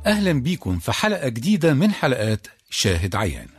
أهلا بيكم في حلقة جديدة من حلقات شاهد عيان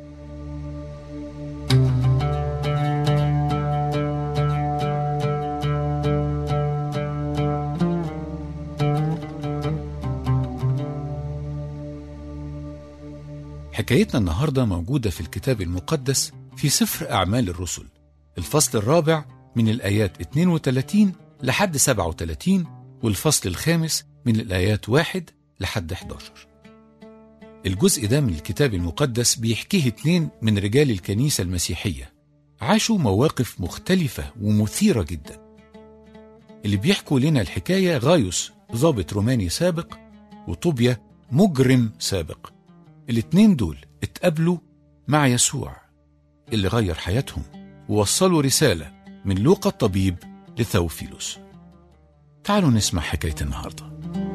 حكايتنا النهاردة موجودة في الكتاب المقدس في سفر أعمال الرسل الفصل الرابع من الآيات 32 لحد 37 والفصل الخامس من الآيات 1 لحد 11 الجزء ده من الكتاب المقدس بيحكيه اتنين من رجال الكنيسة المسيحية عاشوا مواقف مختلفة ومثيرة جدا اللي بيحكوا لنا الحكاية غايوس ضابط روماني سابق وطوبيا مجرم سابق الاتنين دول اتقابلوا مع يسوع اللي غير حياتهم ووصلوا رسالة من لوقا الطبيب لثوفيلوس تعالوا نسمع حكاية النهارده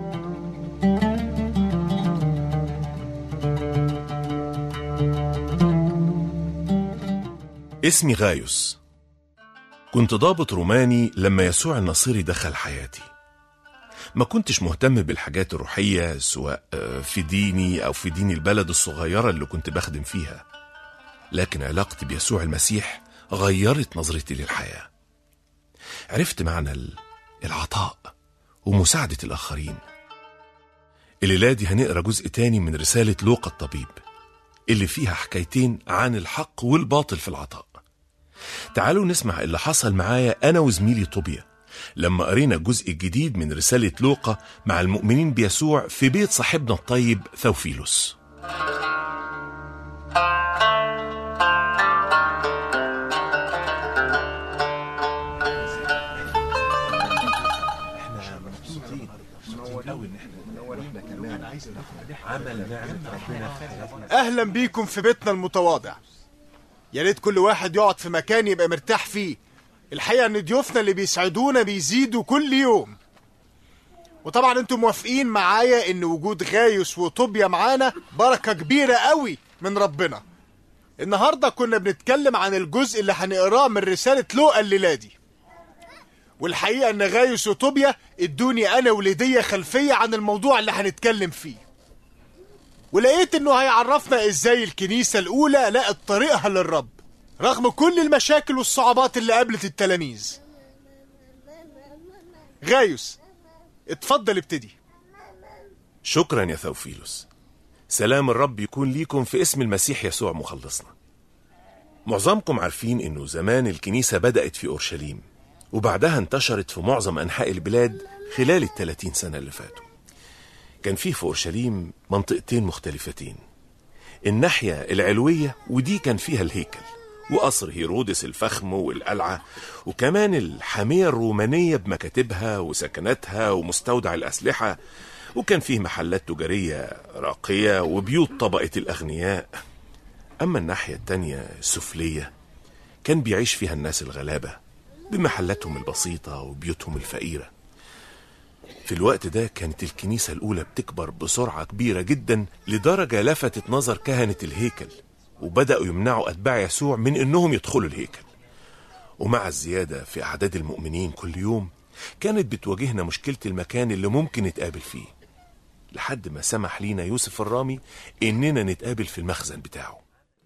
اسمي غايوس كنت ضابط روماني لما يسوع النصيري دخل حياتي ما كنتش مهتم بالحاجات الروحية سواء آه، في ديني أو في دين البلد الصغيرة اللي كنت بخدم فيها لكن علاقتي بيسوع المسيح غيرت نظرتي للحياة عرفت معنى ال- العطاء ومساعدة الآخرين الليلة دي هنقرا جزء تاني من رسالة لوقا الطبيب اللي فيها حكايتين عن الحق والباطل في العطاء تعالوا نسمع اللي حصل معايا أنا وزميلي طوبيا لما قرينا الجزء الجديد من رسالة لوقا مع المؤمنين بيسوع في بيت صاحبنا الطيب ثوفيلوس اهلا بيكم في بيتنا المتواضع يا ريت كل واحد يقعد في مكان يبقى مرتاح فيه الحقيقه ان ضيوفنا اللي بيسعدونا بيزيدوا كل يوم وطبعا انتم موافقين معايا ان وجود غايوس وطوبيا معانا بركه كبيره قوي من ربنا النهارده كنا بنتكلم عن الجزء اللي هنقراه من رساله لوقا الليله دي والحقيقه ان غايوس وطوبيا ادوني انا وليديا خلفيه عن الموضوع اللي هنتكلم فيه ولقيت انه هيعرفنا ازاي الكنيسة الاولى لقت طريقها للرب رغم كل المشاكل والصعوبات اللي قابلت التلاميذ غايوس اتفضل ابتدي شكرا يا ثوفيلوس سلام الرب يكون ليكم في اسم المسيح يسوع مخلصنا معظمكم عارفين انه زمان الكنيسة بدأت في أورشليم وبعدها انتشرت في معظم أنحاء البلاد خلال الثلاثين سنة اللي فاتوا كان فيه في أورشليم منطقتين مختلفتين الناحية العلوية ودي كان فيها الهيكل وقصر هيرودس الفخم والقلعة وكمان الحامية الرومانية بمكاتبها وسكناتها ومستودع الأسلحة وكان فيه محلات تجارية راقية وبيوت طبقة الأغنياء أما الناحية التانية السفلية كان بيعيش فيها الناس الغلابة بمحلاتهم البسيطة وبيوتهم الفقيرة في الوقت ده كانت الكنيسة الأولى بتكبر بسرعة كبيرة جدا لدرجة لفتت نظر كهنة الهيكل وبدأوا يمنعوا أتباع يسوع من إنهم يدخلوا الهيكل ومع الزيادة في أعداد المؤمنين كل يوم كانت بتواجهنا مشكلة المكان اللي ممكن نتقابل فيه لحد ما سمح لينا يوسف الرامي إننا نتقابل في المخزن بتاعه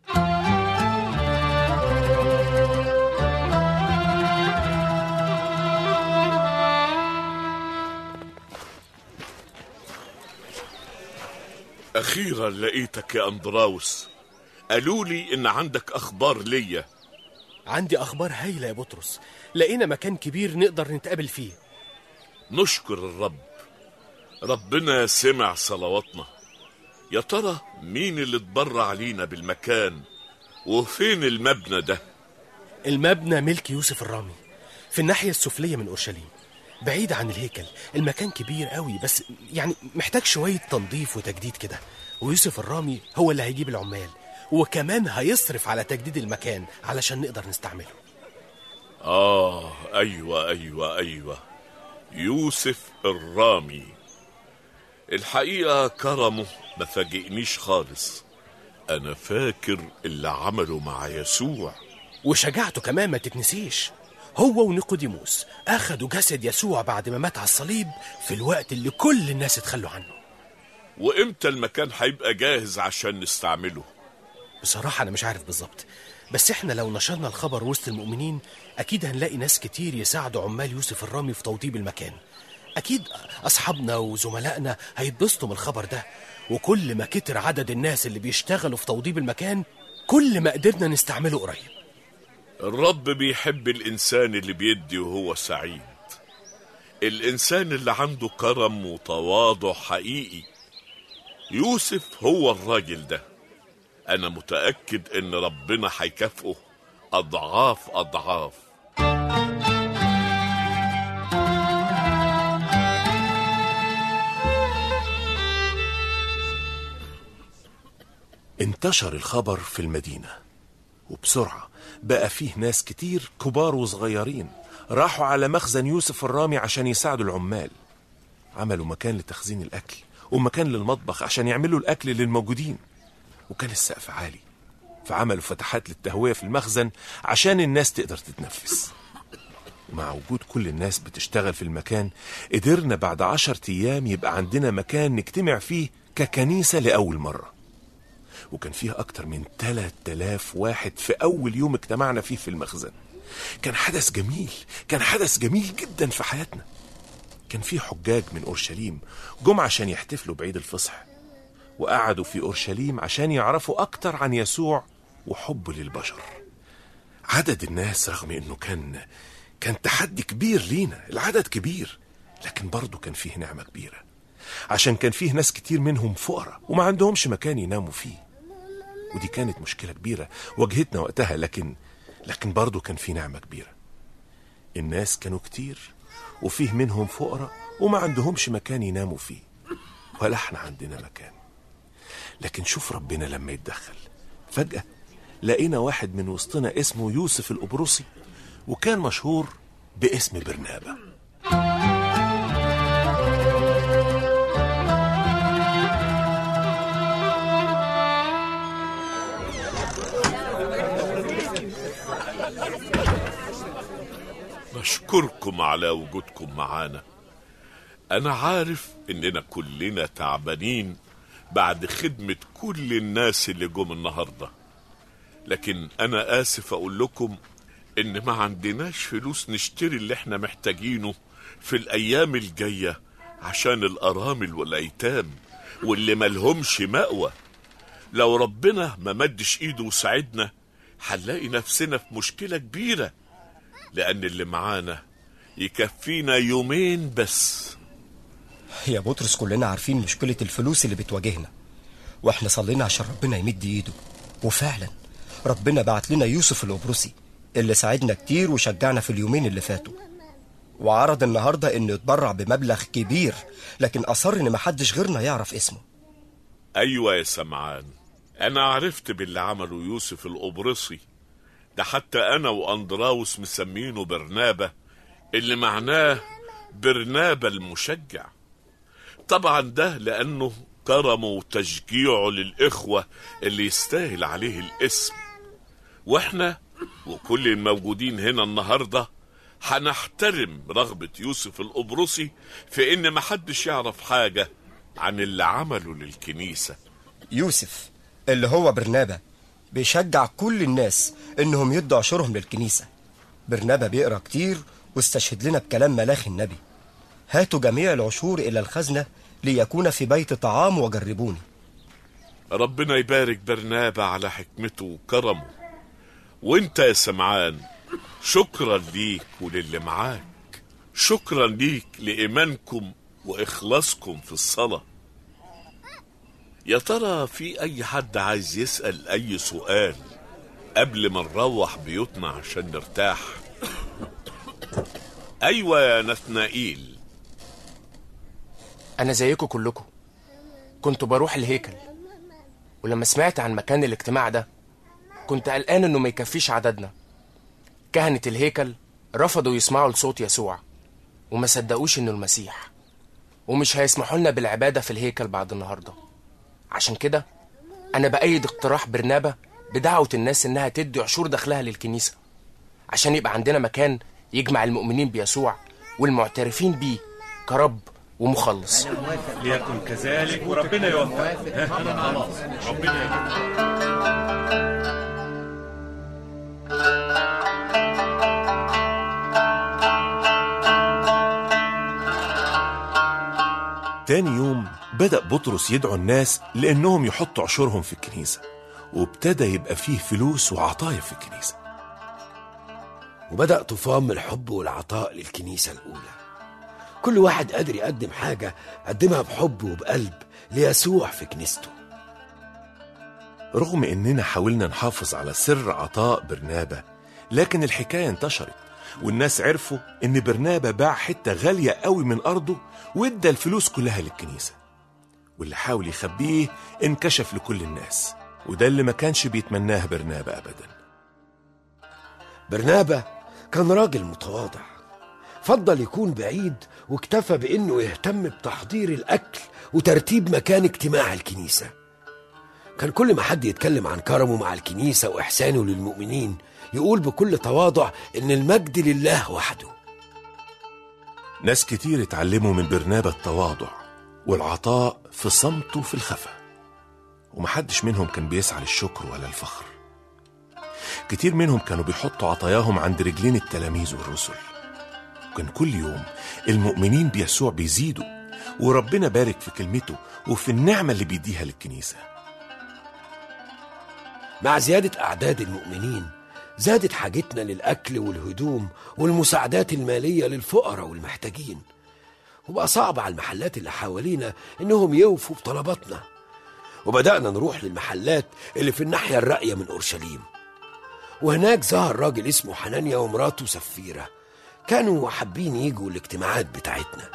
أخيرا لقيتك يا أندراوس قالوا لي إن عندك أخبار ليا عندي أخبار هايلة يا بطرس لقينا مكان كبير نقدر نتقابل فيه نشكر الرب ربنا سمع صلواتنا يا ترى مين اللي اتبرع لينا بالمكان وفين المبنى ده المبنى ملك يوسف الرامي في الناحية السفلية من أورشليم بعيد عن الهيكل المكان كبير قوي بس يعني محتاج شوية تنظيف وتجديد كده ويوسف الرامي هو اللي هيجيب العمال وكمان هيصرف على تجديد المكان علشان نقدر نستعمله آه أيوة أيوة أيوة يوسف الرامي الحقيقة كرمه ما فاجئنيش خالص أنا فاكر اللي عمله مع يسوع وشجاعته كمان ما تتنسيش هو ونيقوديموس أخدوا جسد يسوع بعد ما مات على الصليب في الوقت اللي كل الناس اتخلوا عنه وامتى المكان هيبقى جاهز عشان نستعمله بصراحة أنا مش عارف بالظبط بس إحنا لو نشرنا الخبر وسط المؤمنين أكيد هنلاقي ناس كتير يساعدوا عمال يوسف الرامي في توضيب المكان أكيد أصحابنا وزملائنا هيتبسطوا من الخبر ده وكل ما كتر عدد الناس اللي بيشتغلوا في توضيب المكان كل ما قدرنا نستعمله قريب الرب بيحب الإنسان اللي بيدي وهو سعيد الإنسان اللي عنده كرم وتواضع حقيقي يوسف هو الراجل ده أنا متأكد إن ربنا هيكافئه أضعاف أضعاف انتشر الخبر في المدينة وبسرعة بقى فيه ناس كتير كبار وصغيرين راحوا على مخزن يوسف الرامي عشان يساعدوا العمال عملوا مكان لتخزين الأكل ومكان للمطبخ عشان يعملوا الأكل للموجودين وكان السقف عالي فعملوا فتحات للتهوية في المخزن عشان الناس تقدر تتنفس ومع وجود كل الناس بتشتغل في المكان قدرنا بعد عشر أيام يبقى عندنا مكان نجتمع فيه ككنيسة لأول مرة وكان فيها أكتر من 3000 واحد في أول يوم اجتمعنا فيه في المخزن كان حدث جميل كان حدث جميل جدا في حياتنا كان في حجاج من أورشليم جم عشان يحتفلوا بعيد الفصح وقعدوا في أورشليم عشان يعرفوا أكتر عن يسوع وحبه للبشر عدد الناس رغم أنه كان كان تحدي كبير لينا العدد كبير لكن برضه كان فيه نعمة كبيرة عشان كان فيه ناس كتير منهم فقراء وما عندهمش مكان يناموا فيه ودي كانت مشكلة كبيرة واجهتنا وقتها لكن لكن برضه كان في نعمة كبيرة الناس كانوا كتير وفيه منهم فقراء وما عندهمش مكان يناموا فيه ولا احنا عندنا مكان لكن شوف ربنا لما يتدخل فجأة لقينا واحد من وسطنا اسمه يوسف القبرصي وكان مشهور باسم برنابا بشكركم على وجودكم معانا أنا عارف إننا كلنا تعبانين بعد خدمة كل الناس اللي جم النهاردة لكن أنا آسف أقول لكم إن ما عندناش فلوس نشتري اللي إحنا محتاجينه في الأيام الجاية عشان الأرامل والأيتام واللي ملهمش مأوى لو ربنا ما مدش إيده وساعدنا هنلاقي نفسنا في مشكلة كبيرة لأن اللي معانا يكفينا يومين بس يا بطرس كلنا عارفين مشكلة الفلوس اللي بتواجهنا واحنا صلينا عشان ربنا يمد ايده وفعلا ربنا بعت لنا يوسف القبرصي اللي ساعدنا كتير وشجعنا في اليومين اللي فاتوا وعرض النهاردة انه يتبرع بمبلغ كبير لكن اصر ان محدش غيرنا يعرف اسمه أيوة يا سمعان أنا عرفت باللي عمله يوسف القبرصي ده حتى أنا وأندراوس مسمينه برنابة اللي معناه برنابة المشجع طبعا ده لأنه كرمه وتشجيعه للإخوة اللي يستاهل عليه الاسم وإحنا وكل الموجودين هنا النهاردة هنحترم رغبة يوسف القبرصي في إن محدش يعرف حاجة عن اللي عمله للكنيسة يوسف اللي هو برنابا بيشجع كل الناس انهم يدوا عشورهم للكنيسة برنابا بيقرا كتير واستشهد لنا بكلام ملاخي النبي هاتوا جميع العشور إلى الخزنة ليكون في بيت طعام وجربوني ربنا يبارك برنابا على حكمته وكرمه وانت يا سمعان شكرا ليك وللي معاك شكرا ليك لإيمانكم وإخلاصكم في الصلاة يا ترى في أي حد عايز يسأل أي سؤال قبل ما نروح بيوتنا عشان نرتاح أيوة يا نثنائيل أنا زيكم كلكم كنت بروح الهيكل ولما سمعت عن مكان الاجتماع ده كنت قلقان إنه ما يكفيش عددنا كهنة الهيكل رفضوا يسمعوا لصوت يسوع وما صدقوش إنه المسيح ومش هيسمحوا لنا بالعبادة في الهيكل بعد النهاردة عشان كده أنا بأيد اقتراح برنابا بدعوة الناس إنها تدي عشور دخلها للكنيسة عشان يبقى عندنا مكان يجمع المؤمنين بيسوع والمعترفين بيه كرب ومخلص ليكن كذلك وربنا يوفقك ربنا يجزيك. تاني يوم بدأ بطرس يدعو الناس لأنهم يحطوا عشورهم في الكنيسة وابتدى يبقى فيه فلوس وعطايا في الكنيسة وبدأ طوفان من الحب والعطاء للكنيسة الأولى كل واحد قادر يقدم حاجة قدمها بحب وبقلب ليسوع في كنيسته رغم إننا حاولنا نحافظ على سر عطاء برنابا لكن الحكاية انتشرت والناس عرفوا إن برنابا باع حتة غالية قوي من أرضه وادى الفلوس كلها للكنيسة واللي حاول يخبيه انكشف لكل الناس وده اللي ما كانش بيتمناه برنابا أبدا برنابا كان راجل متواضع فضل يكون بعيد واكتفى بانه يهتم بتحضير الاكل وترتيب مكان اجتماع الكنيسه كان كل ما حد يتكلم عن كرمه مع الكنيسه واحسانه للمؤمنين يقول بكل تواضع ان المجد لله وحده ناس كتير اتعلموا من برنابا التواضع والعطاء في صمته في الخفا ومحدش منهم كان بيسعى للشكر ولا الفخر كتير منهم كانوا بيحطوا عطاياهم عند رجلين التلاميذ والرسل وكان كل يوم المؤمنين بيسوع بيزيدوا وربنا بارك في كلمته وفي النعمة اللي بيديها للكنيسة مع زياده اعداد المؤمنين زادت حاجتنا للاكل والهدوم والمساعدات الماليه للفقراء والمحتاجين وبقى صعب على المحلات اللي حوالينا انهم يوفوا بطلباتنا وبدانا نروح للمحلات اللي في الناحيه الراقيه من اورشليم وهناك ظهر راجل اسمه حنانيا ومراته سفيره كانوا حابين يجوا الاجتماعات بتاعتنا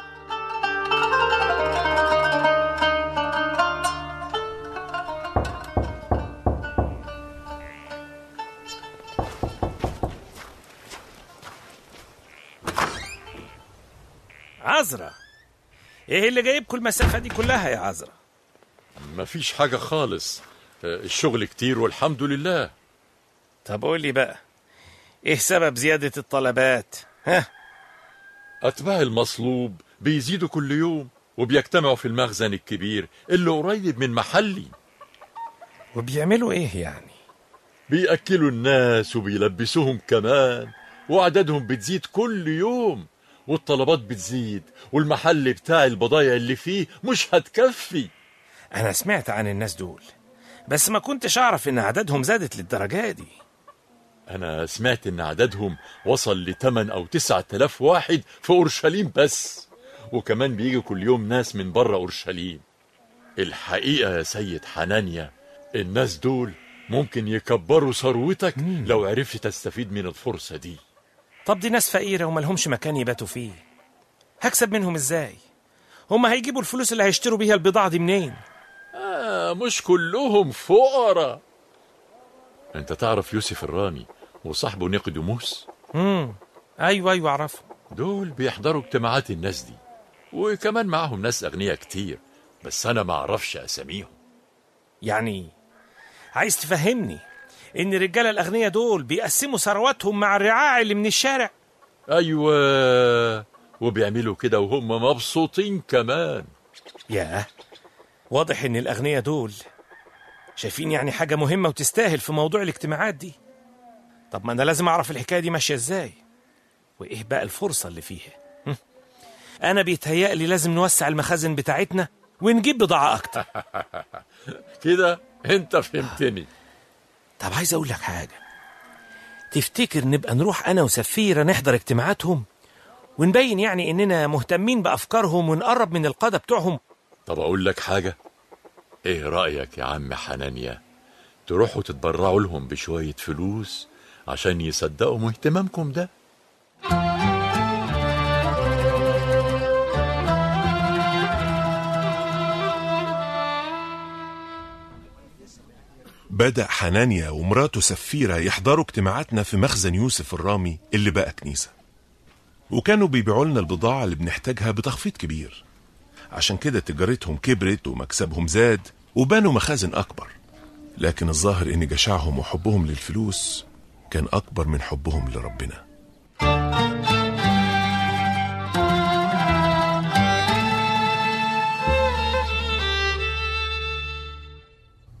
عذرا ايه اللي جايبكم المسافة دي كلها يا عذرا مفيش حاجة خالص آه، الشغل كتير والحمد لله طب قول لي بقى ايه سبب زيادة الطلبات ها أتباع المصلوب بيزيدوا كل يوم وبيجتمعوا في المخزن الكبير اللي قريب من محلي وبيعملوا ايه يعني بيأكلوا الناس وبيلبسوهم كمان وأعدادهم بتزيد كل يوم والطلبات بتزيد والمحل بتاع البضايع اللي فيه مش هتكفي انا سمعت عن الناس دول بس ما كنتش اعرف ان عددهم زادت للدرجة دي أنا سمعت إن عددهم وصل لتمن أو تسعة آلاف واحد في أورشليم بس وكمان بيجي كل يوم ناس من بره أورشليم الحقيقة يا سيد حنانيا الناس دول ممكن يكبروا ثروتك لو عرفت تستفيد من الفرصة دي طب دي ناس فقيرة وملهمش مكان يباتوا فيه هكسب منهم ازاي هما هيجيبوا الفلوس اللي هيشتروا بيها البضاعة دي منين آه مش كلهم فقراء انت تعرف يوسف الرامي وصاحبه نيقوديموس امم ايوه ايوه اعرفه دول بيحضروا اجتماعات الناس دي وكمان معاهم ناس أغنياء كتير بس أنا ما أعرفش أساميهم يعني عايز تفهمني ان الرجاله الاغنياء دول بيقسموا ثرواتهم مع الرعاع اللي من الشارع أيوة وبيعملوا كده وهم مبسوطين كمان ياه واضح ان الاغنياء دول شايفين يعني حاجه مهمه وتستاهل في موضوع الاجتماعات دي طب ما انا لازم اعرف الحكايه دي ماشيه ازاي وايه بقى الفرصه اللي فيها هم؟ انا بيتهيألي لازم نوسع المخازن بتاعتنا ونجيب بضاعه اكتر كده أنت فهمتني طب عايز اقول لك حاجه تفتكر نبقى نروح انا وسفيره نحضر اجتماعاتهم ونبين يعني اننا مهتمين بافكارهم ونقرب من القاده بتوعهم طب أقول لك حاجة إيه رأيك يا عم حنانيا تروحوا تتبرعوا لهم بشوية فلوس عشان يصدقوا اهتمامكم ده بدأ حنانيا ومراته سفيرة يحضروا اجتماعاتنا في مخزن يوسف الرامي اللي بقى كنيسة وكانوا بيبيعوا لنا البضاعة اللي بنحتاجها بتخفيض كبير عشان كده تجارتهم كبرت ومكسبهم زاد وبنوا مخازن أكبر لكن الظاهر إن جشعهم وحبهم للفلوس كان أكبر من حبهم لربنا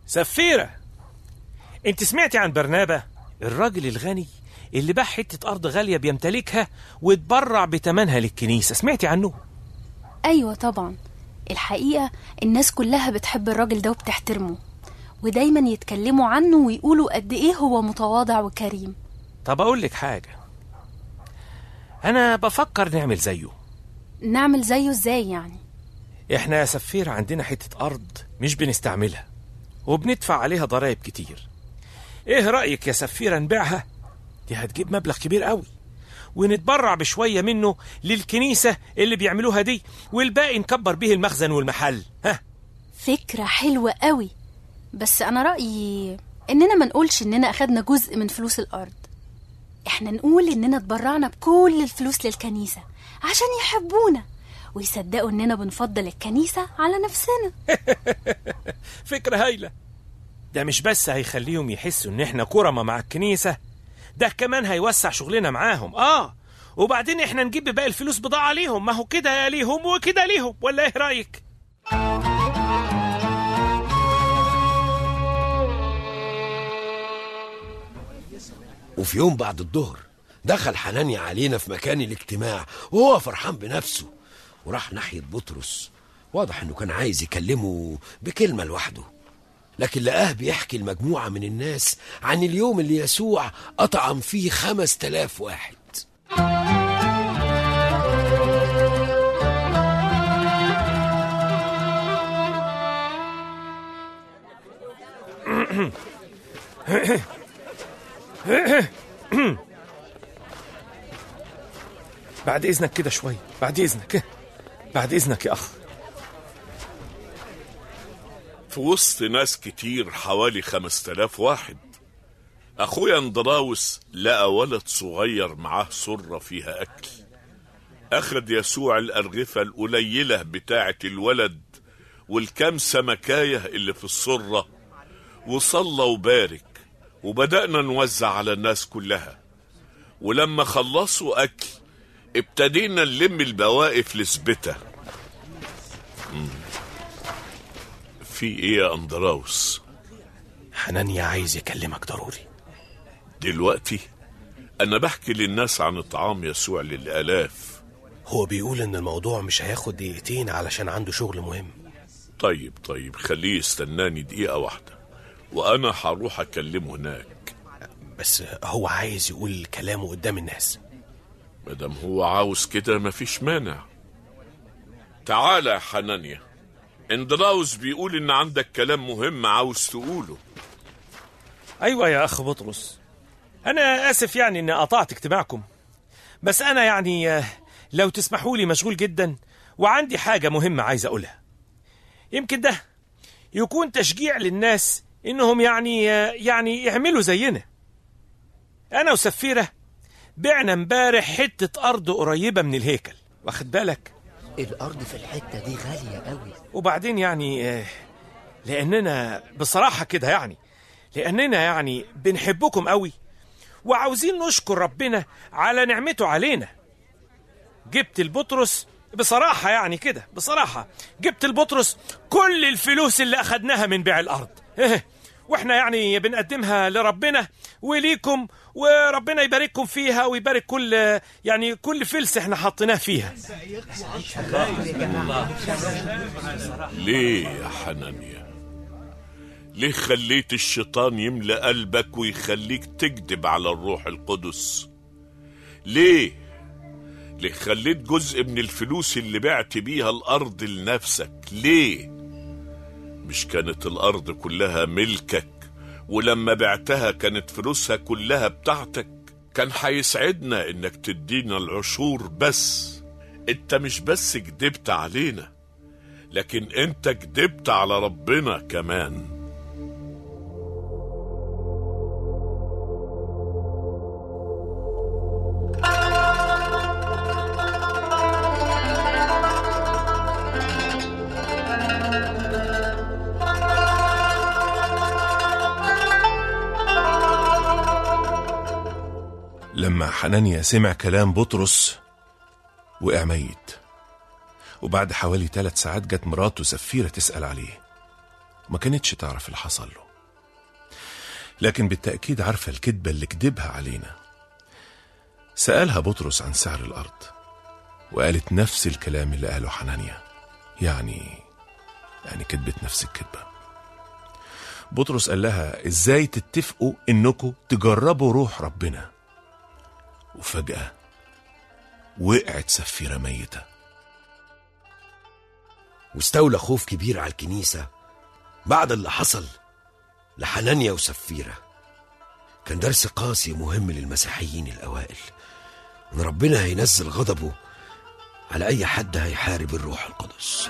سفيرة انت سمعتي عن برنابة الراجل الغني اللي باع حتة أرض غالية بيمتلكها واتبرع بتمنها للكنيسة سمعتي عنه؟ أيوة طبعا الحقيقة الناس كلها بتحب الراجل ده وبتحترمه ودايما يتكلموا عنه ويقولوا قد إيه هو متواضع وكريم طب أقول لك حاجة أنا بفكر نعمل زيه نعمل زيه إزاي يعني إحنا يا سفير عندنا حتة أرض مش بنستعملها وبندفع عليها ضرائب كتير إيه رأيك يا سفيرة نبيعها؟ دي هتجيب مبلغ كبير قوي ونتبرع بشوية منه للكنيسة اللي بيعملوها دي والباقي نكبر بيه المخزن والمحل ها فكرة حلوة قوي بس أنا رأيي إننا ما نقولش إننا أخدنا جزء من فلوس الأرض إحنا نقول إننا اتبرعنا بكل الفلوس للكنيسة عشان يحبونا ويصدقوا إننا بنفضل الكنيسة على نفسنا فكرة هايلة ده مش بس هيخليهم يحسوا إن إحنا كرمة مع الكنيسة ده كمان هيوسع شغلنا معاهم آه وبعدين إحنا نجيب بباقي الفلوس بضاعة ليهم ما هو كده ليهم وكده ليهم ولا إيه رأيك؟ وفي يوم بعد الظهر دخل حنانيا علينا في مكان الاجتماع وهو فرحان بنفسه وراح ناحية بطرس واضح انه كان عايز يكلمه بكلمة لوحده لكن لقاه بيحكي المجموعة من الناس عن اليوم اللي يسوع أطعم فيه خمس تلاف واحد بعد إذنك كده شوية بعد إذنك بعد إذنك يا أخ في وسط ناس كتير حوالي خمس تلاف واحد أخويا اندراوس لقى ولد صغير معاه سرة فيها أكل أخد يسوع الأرغفة القليلة بتاعة الولد والكام سمكاية اللي في السرة وصلى وبارك وبدأنا نوزع على الناس كلها ولما خلصوا أكل ابتدينا نلم البواقي في لسبتة مم. في ايه يا اندراوس حنانيا عايز يكلمك ضروري دلوقتي انا بحكي للناس عن طعام يسوع للالاف هو بيقول ان الموضوع مش هياخد دقيقتين علشان عنده شغل مهم طيب طيب خليه يستناني دقيقة واحدة وأنا هروح أكلمه هناك بس هو عايز يقول كلامه قدام الناس مادام هو عاوز كده مفيش مانع تعالى يا حنانيا اندراوس بيقول إن عندك كلام مهم عاوز تقوله أيوة يا أخ بطرس أنا آسف يعني إني قطعت اجتماعكم بس أنا يعني آه، لو تسمحوا لي مشغول جدا وعندي حاجة مهمة عايز أقولها يمكن ده يكون تشجيع للناس إنهم يعني آه، يعني يعملوا زينا أنا وسفيرة بعنا امبارح حتة أرض قريبة من الهيكل واخد بالك الأرض في الحتة دي غالية قوي وبعدين يعني آه، لأننا بصراحة كده يعني لأننا يعني بنحبكم قوي وعاوزين نشكر ربنا على نعمته علينا جبت البطرس بصراحة يعني كده بصراحة جبت البطرس كل الفلوس اللي أخدناها من بيع الأرض واحنا يعني بنقدمها لربنا وليكم وربنا يبارككم فيها ويبارك كل يعني كل فلس احنا حطيناه فيها ليه يا حنانيا ليه خليت الشيطان يملأ قلبك ويخليك تكذب على الروح القدس ليه ليه خليت جزء من الفلوس اللي بعت بيها الأرض لنفسك ليه مش كانت الأرض كلها ملكك ولما بعتها كانت فلوسها كلها بتاعتك كان هيسعدنا انك تدينا العشور بس انت مش بس كدبت علينا لكن انت كدبت على ربنا كمان لما حنانيا سمع كلام بطرس وقع ميت وبعد حوالي ثلاث ساعات جت مراته سفيرة تسأل عليه ما كانتش تعرف اللي حصل له لكن بالتأكيد عارفة الكذبة اللي كذبها علينا سألها بطرس عن سعر الأرض وقالت نفس الكلام اللي قاله حنانيا يعني يعني كذبت نفس الكذبة بطرس قال لها ازاي تتفقوا انكم تجربوا روح ربنا وفجأة وقعت سفيرة ميتة واستولى خوف كبير على الكنيسة بعد اللي حصل لحنانيا وسفيرة كان درس قاسي مهم للمسيحيين الأوائل إن ربنا هينزل غضبه على أي حد هيحارب الروح القدس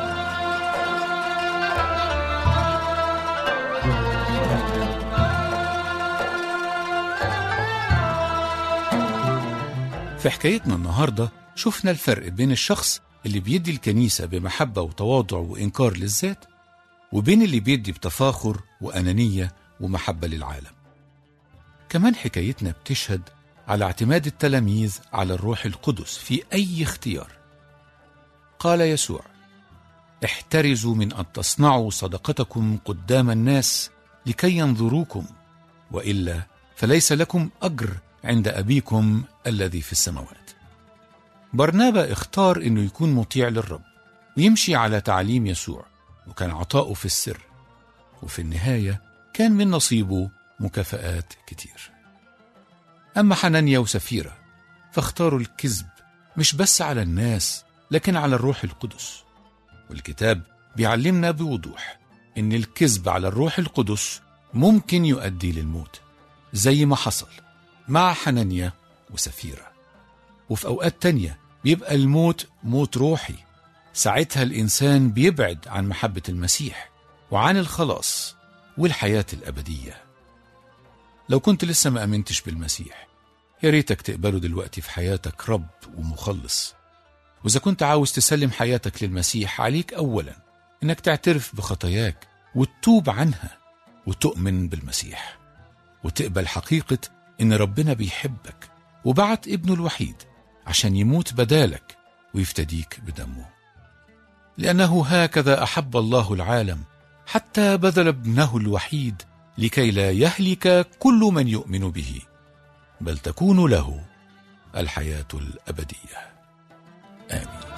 في حكايتنا النهاردة شفنا الفرق بين الشخص اللي بيدي الكنيسة بمحبة وتواضع وإنكار للذات وبين اللي بيدي بتفاخر وأنانية ومحبة للعالم كمان حكايتنا بتشهد على اعتماد التلاميذ على الروح القدس في أي اختيار قال يسوع احترزوا من أن تصنعوا صدقتكم قدام الناس لكي ينظروكم وإلا فليس لكم أجر عند أبيكم الذي في السماوات برنابا اختار أنه يكون مطيع للرب ويمشي على تعليم يسوع وكان عطاؤه في السر وفي النهاية كان من نصيبه مكافآت كتير أما حنانيا وسفيرة فاختاروا الكذب مش بس على الناس لكن على الروح القدس والكتاب بيعلمنا بوضوح إن الكذب على الروح القدس ممكن يؤدي للموت زي ما حصل مع حنانيا وسفيرة وفي أوقات تانية بيبقى الموت موت روحي ساعتها الإنسان بيبعد عن محبة المسيح وعن الخلاص والحياة الأبدية لو كنت لسه ما أمنتش بالمسيح يا ريتك تقبله دلوقتي في حياتك رب ومخلص وإذا كنت عاوز تسلم حياتك للمسيح عليك أولا إنك تعترف بخطاياك وتتوب عنها وتؤمن بالمسيح وتقبل حقيقة إن ربنا بيحبك وبعت ابنه الوحيد عشان يموت بدالك ويفتديك بدمه لأنه هكذا أحب الله العالم حتى بذل ابنه الوحيد لكي لا يهلك كل من يؤمن به بل تكون له الحياة الأبدية آمين